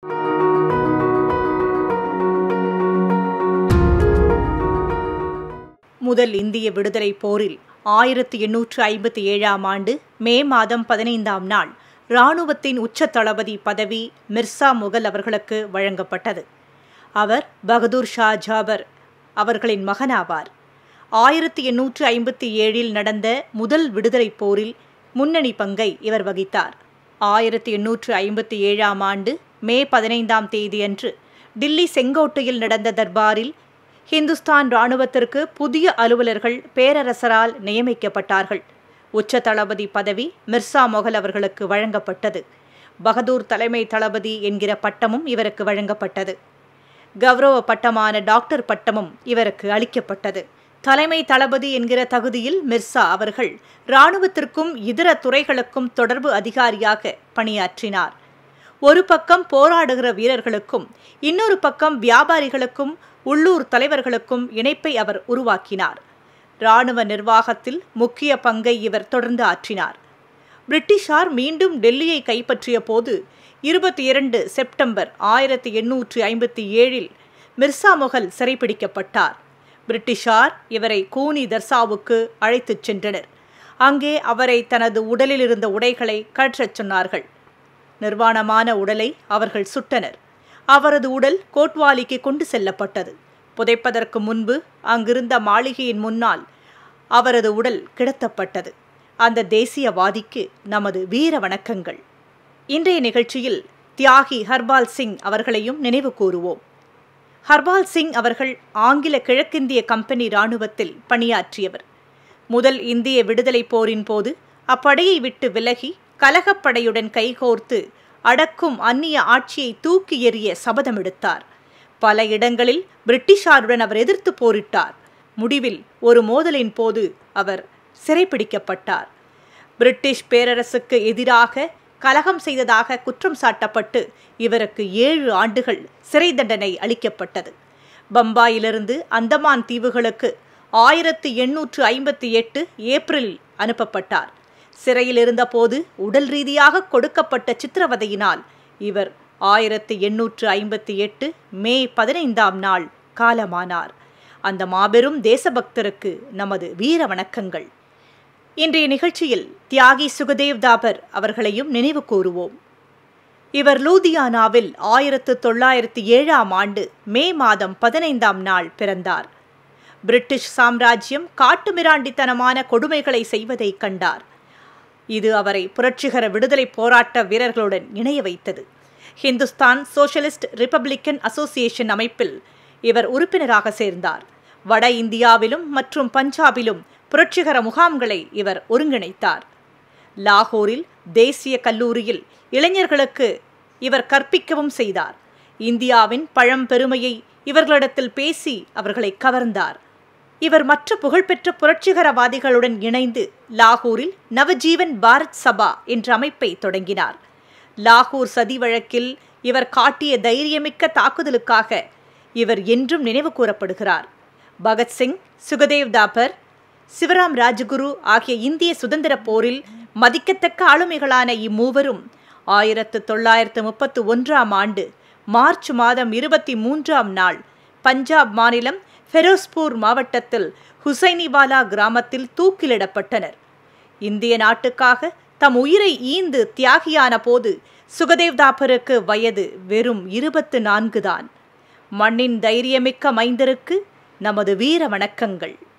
முதல் இந்திய விடுதலை போரில் ஆயிரத்தி எண்ணூற்று ஐம்பத்தி ஏழாம் ஆண்டு மே மாதம் பதினைந்தாம் நாள் இராணுவத்தின் உச்ச தளபதி பதவி மிர்சா முகல் அவர்களுக்கு வழங்கப்பட்டது அவர் பகதூர் ஷா ஜாபர் அவர்களின் மகனாவார் ஆயிரத்தி எண்ணூற்று ஐம்பத்தி ஏழில் நடந்த முதல் விடுதலைப் போரில் முன்னணி பங்கை இவர் வகித்தார் ஆயிரத்தி எண்ணூற்று ஐம்பத்தி ஏழாம் ஆண்டு மே பதினைந்தாம் தேதியன்று டில்லி செங்கோட்டையில் நடந்த தர்பாரில் ஹிந்துஸ்தான் இராணுவத்திற்கு புதிய அலுவலர்கள் பேரரசரால் நியமிக்கப்பட்டார்கள் உச்ச தளபதி பதவி மிர்சா மொகல் அவர்களுக்கு வழங்கப்பட்டது பகதூர் தலைமை தளபதி என்கிற பட்டமும் இவருக்கு வழங்கப்பட்டது கௌரவ பட்டமான டாக்டர் பட்டமும் இவருக்கு அளிக்கப்பட்டது தலைமை தளபதி என்கிற தகுதியில் மிர்சா அவர்கள் இராணுவத்திற்கும் இதர துறைகளுக்கும் தொடர்பு அதிகாரியாக பணியாற்றினார் ஒரு பக்கம் போராடுகிற வீரர்களுக்கும் இன்னொரு பக்கம் வியாபாரிகளுக்கும் உள்ளூர் தலைவர்களுக்கும் இணைப்பை அவர் உருவாக்கினார் இராணுவ நிர்வாகத்தில் முக்கிய பங்கை இவர் தொடர்ந்து ஆற்றினார் பிரிட்டிஷார் மீண்டும் டெல்லியை கைப்பற்றிய போது இருபத்தி இரண்டு செப்டம்பர் ஆயிரத்தி எண்ணூற்று ஐம்பத்தி ஏழில் மிர்சா முகல் சிறைப்பிடிக்கப்பட்டார் பிரிட்டிஷார் இவரை கூனி தர்சாவுக்கு அழைத்துச் சென்றனர் அங்கே அவரை தனது உடலில் இருந்த உடைகளை கழற்றச் சொன்னார்கள் நிர்வாணமான உடலை அவர்கள் சுட்டனர் அவரது உடல் கோட்வாலிக்கு கொண்டு செல்லப்பட்டது புதைப்பதற்கு முன்பு அங்கிருந்த மாளிகையின் முன்னால் அவரது உடல் கிடத்தப்பட்டது அந்த தேசியவாதிக்கு நமது வீர வணக்கங்கள் இன்றைய நிகழ்ச்சியில் தியாகி ஹர்பால் சிங் அவர்களையும் நினைவு கூறுவோம் ஹர்பால் சிங் அவர்கள் ஆங்கில கிழக்கிந்திய கம்பெனி இராணுவத்தில் பணியாற்றியவர் முதல் இந்திய விடுதலை போரின் போது அப்படையை விட்டு விலகி கலகப்படையுடன் கைகோர்த்து அடக்கும் அந்நிய ஆட்சியை தூக்கி எறிய சபதமெடுத்தார் பல இடங்களில் பிரிட்டிஷாருடன் அவர் எதிர்த்து போரிட்டார் முடிவில் ஒரு மோதலின் போது அவர் சிறைப்பிடிக்கப்பட்டார் பிரிட்டிஷ் பேரரசுக்கு எதிராக கலகம் செய்ததாக குற்றம் சாட்டப்பட்டு இவருக்கு ஏழு ஆண்டுகள் சிறை தண்டனை அளிக்கப்பட்டது பம்பாயிலிருந்து அந்தமான் தீவுகளுக்கு ஆயிரத்து எண்ணூற்று ஐம்பத்தி எட்டு ஏப்ரலில் அனுப்பப்பட்டார் சிறையில் இருந்தபோது உடல் ரீதியாக கொடுக்கப்பட்ட சித்திரவதையினால் இவர் ஆயிரத்தி எண்ணூற்று ஐம்பத்தி எட்டு மே பதினைந்தாம் நாள் காலமானார் அந்த மாபெரும் தேசபக்தருக்கு நமது வீர வணக்கங்கள் இன்றைய நிகழ்ச்சியில் தியாகி சுகதேவ் தாபர் அவர்களையும் நினைவு கூறுவோம் இவர் லூதியானாவில் ஆயிரத்து தொள்ளாயிரத்தி ஏழாம் ஆண்டு மே மாதம் பதினைந்தாம் நாள் பிறந்தார் பிரிட்டிஷ் சாம்ராஜ்யம் காட்டுமிராண்டித்தனமான கொடுமைகளை செய்வதை கண்டார் இது அவரை புரட்சிகர விடுதலை போராட்ட வீரர்களுடன் இணைய வைத்தது ஹிந்துஸ்தான் சோஷலிஸ்ட் ரிப்பப்ளிக்கன் அசோசியேஷன் அமைப்பில் இவர் உறுப்பினராக சேர்ந்தார் வட இந்தியாவிலும் மற்றும் பஞ்சாபிலும் புரட்சிகர முகாம்களை இவர் ஒருங்கிணைத்தார் லாகூரில் தேசிய கல்லூரியில் இளைஞர்களுக்கு இவர் கற்பிக்கவும் செய்தார் இந்தியாவின் பழம்பெருமையை இவர்களிடத்தில் பேசி அவர்களை கவர்ந்தார் இவர் மற்ற புகழ்பெற்ற புரட்சிகரவாதிகளுடன் இணைந்து லாகூரில் நவஜீவன் பாரத் சபா என்ற அமைப்பை தொடங்கினார் லாகூர் சதி வழக்கில் இவர் காட்டிய தைரியமிக்க தாக்குதலுக்காக இவர் என்றும் நினைவு கூறப்படுகிறார் பகத்சிங் சுகதேவ் தாபர் சிவராம் ராஜகுரு ஆகிய இந்திய சுதந்திர போரில் மதிக்கத்தக்க ஆளுமைகளான இம்மூவரும் ஆயிரத்து தொள்ளாயிரத்து முப்பத்து ஒன்றாம் ஆண்டு மார்ச் மாதம் இருபத்தி மூன்றாம் நாள் பஞ்சாப் மாநிலம் ஃபெரோஸ்பூர் மாவட்டத்தில் ஹுசைனிவாலா கிராமத்தில் தூக்கிலிடப்பட்டனர் இந்திய நாட்டுக்காக தம் உயிரை ஈந்து தியாகியான போது சுகதேவ் தாப்பருக்கு வயது வெறும் இருபத்து நான்கு தான் மண்ணின் தைரியமிக்க மைந்தருக்கு நமது வீர வணக்கங்கள்